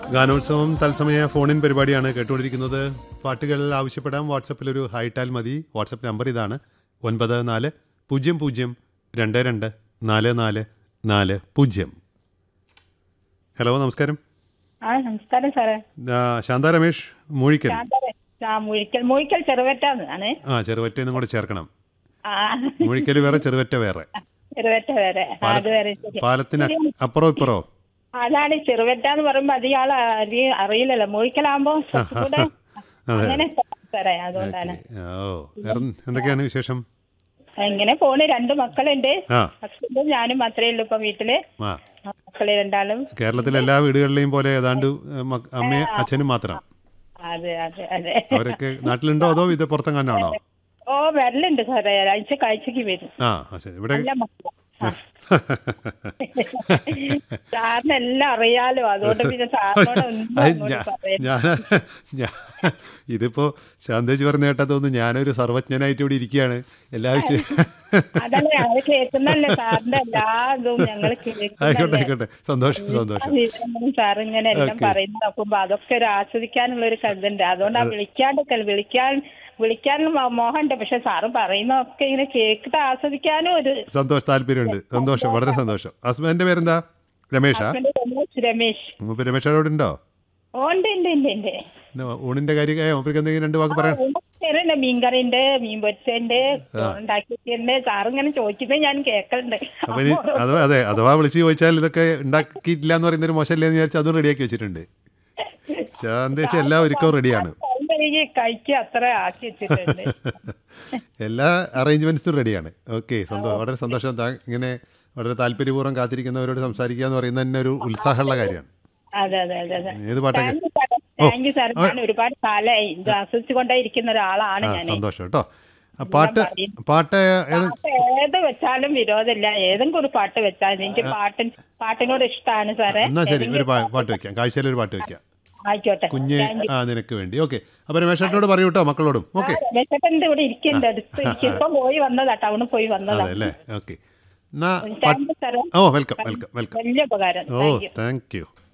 ഗാനോത്സവം തത്സമയ ഫോണിൻ പരിപാടിയാണ് കേട്ടുകൊണ്ടിരിക്കുന്നത് പാട്ടുകൾ ആവശ്യപ്പെടാൻ വാട്സപ്പിൽ ഒരു ഹൈറ്റാൽ മതി വാട്സപ്പ് നമ്പർ ഇതാണ് ഒൻപത് നാല് പൂജ്യം പൂജ്യം രണ്ട് രണ്ട് നാല് നാല് നാല് പൂജ്യം ഹലോ നമസ്കാരം ആ നമസ്കാരം സാറേ ആ, ശാന്ത രമേഷ് മൂഴിക്കൽ ഞാൻ സാറേ ആ മുഴിക്കൽ മുഴിക്കൽ ചെറുവറ്റാന്ന് ആണ് ആ ചെറുവറ്റയും കൂടെ ചേർക്കണം ആ മൂഴിക്കൽ വേറെ ചെറുവറ്റ വേറെ ചെറുവറ്റ വരെ ആ, അത് വരെ ശരി പാലത്തിന് അപ്പുറോ ഇപ്പുറോ അതാണ് ചെറുവറ്റ എന്ന് പറയുമ്പോ അധികം ആൾ അറി- അറിയില്ലല്ലോ മുഴിക്കലാകുമ്പോ കുറച്ചുകൂടെ അതെ അങ്ങനെ സാറേ അതുകൊണ്ടാണ് ഓ വേറെ എന്തൊക്കെയാണ് വിശേഷം ഇങ്ങനെ പോണ് രണ്ട് മക്കളുണ്ട് ആ ഹസ്ബൻഡും ഞാനും മാത്രമേ ഉള്ളൂ ഇപ്പൊ വീട്ടില് ആ ആ, മക്കള് രണ്ടാളും കേരളത്തിലെ എല്ലാ വീടുകളിലെയും പോലെ ഏതാണ്ട് ഏ, മക്ക- അമ്മയും അച്ഛനും മാത്രം അതെ അതെ അതെ അവരൊക്കെ നാട്ടിലുണ്ടോ അതോ ഇത് പുറത്തെങ്ങാനാണോ ഓ വരലുണ്ട് സാറേ ആഴ്ച കാഴ്ചക്ക് വരും ആ ആ, ശരി ഇവിടെ നല്ല മക്കളാ ആ. സാറിന് എല്ലാം അറിയാലോ അതുകൊണ്ട് പിന്നെ സാറിനോട് ഒന്നും അത് അങ്ങോട്ട് ഞാ- പറയാൻ ഞാൻ ഞാൻ ഇതിപ്പോ ശാന്തേജ് പറഞ്ഞ കേട്ടാ തോന്നുന്നു ഞാനൊരു സർവജ്ഞനായിട്ട് ഇവിടെ ഇരിക്കുകയാണ് എല്ലാ വിഷയം അതല്ല ഞങ്ങൾ കേൾക്കുന്നല്ലേ സാറിന്റെ എല്ലാ ഇതും ഞങ്ങൾ ആയിക്കോട്ടെ ആയിക്കോട്ടെ സന്തോഷം സന്തോഷം സാർ ഇങ്ങനെ എല്ലാം പറയുന്നത് നോക്കുമ്പോ അതൊക്കെ ഒരു ആസ്വദിക്കാനുള്ള ഒരു കരുതുണ്ട് അതുകൊണ്ടാ വിളിക്കാണ്ട് വിളിക്കാൻ വിളിക്കാനുള്ള മോഹമുണ്ട് പക്ഷെ സാറ് പറയുന്നതൊക്കെ ഇങ്ങനെ കേട്ടിട്ട് ആസ്വദിക്കാനും ഒരു സന്തോഷം താല്പര്യമുണ്ട് സന്തോഷം വളരെ സന്തോഷം ഹസ്ബൻഡിന്റെ പേരെന്താ രമേഷാ ഹസ്ബൻഡ് രമേശ് രമേശ് മൂപ്പര് രമേഷോട് ഉണ്ടോ ഓ ഉണ്ട് ഉണ്ട് ഉണ്ട് ഉണ്ട് പിന്നെ ഊണിന്റെ കാര്യം മൂപ്പർക്ക് എന്തെങ്കിലും രണ്ട് വാക്ക് പറയാം ഉണ്ട് മീൻകറിയുണ്ട് മീൻ പൊരിച്ചുണ്ട് ഉണ്ടാക്കിയിട്ടുണ്ട് സാറിങ്ങനെ ചോദിക്കുന്നത് ഞാൻ കേൾക്കലുണ്ട് അപ്പൊ ഇനി അത് അതെ അഥവാ വിളിച്ച് ചോദിച്ചാൽ ഇതൊക്കെ ഉണ്ടാക്കിയിട്ടില്ല എന്ന് പറയുന്ന ഒരു മോശമല്ലേ എന്ന് വിചാരിച്ച് അതും റെഡിയാക്കി വെച്ചിട്ടുണ്ട് ശാന്തേച്ച് എല്ലാം ഒരുക്കവും റെഡിയാണ് എനിക്ക് കഴിക്കുക അത്ര ആക്കി വെച്ചിട്ടുണ്ട് എല്ലാ അറേഞ്ച്മെന്റ്സും റെഡിയാണ് ഓക്കെ സന്തോഷം വളരെ സന്തോഷം താ- ഇങ്ങനെ വളരെ താല്പര്യപൂർവ്വം കാത്തിരിക്കുന്നവരോട് സംസാരിക്കുക എന്ന് പറയുന്നത് തന്നെ ഒരു ഉത്സാഹമുള്ള കാര്യമാണ് അതെ അതെ അതെ അതെ ഏത് പാട്ടൊക്കെ താങ്ക് യു സാറേ താങ്ക് യു സാർ ഞാൻ ഒരുപാട് കാലമായി ഇത് ആസ്വദിച്ചുകൊണ്ടേ ഇരിക്കുന്ന ഒരാളാണ് ആ ഞാൻ സന്തോഷം കേട്ടോ ആ പാട്ട് പാട്ട് ഏത് പാട്ട് ഏത് വെച്ചാലും വിരോധമില്ല ഏതെങ്കിലും ഒരു പാട്ട് വെച്ചാൽ എനിക്ക് പാട്ടിൻ പാട്ടിനോട് ഇഷ്ടമാണ് സാറേ എന്നാ ശരി ഒരു പാ- പാട്ട് വെക്കാം കാഴ്ചയിൽ ഒരു പാട്ട് വെക്കാം ആയിക്കോട്ടെ കുഞ്ഞ് ആ നിനക്ക് വേണ്ടി ഓക്കെ അപ്പൊ രമേശേട്ടനോട് പറയൂ കേട്ടോ മക്കളോടും ഓക്കെ രമേശേട്ടൻ്റെ ഇവിടെ ഇരിക്കുന്നുണ്ട് അടുത്ത് ഇരിക്കും ഇപ്പം പോയി വന്നതാ ടൗണിൽ പോയി വന്നതാ അതെ അല്ലേ ഓക്കെ എന്നാ താങ്ക് യു സാറേ ഓ വെൽക്കം വെൽക്കം വെൽക്കം വലിയ ഉപകാരം ഓ താങ്ക് യു താങ്ക് യു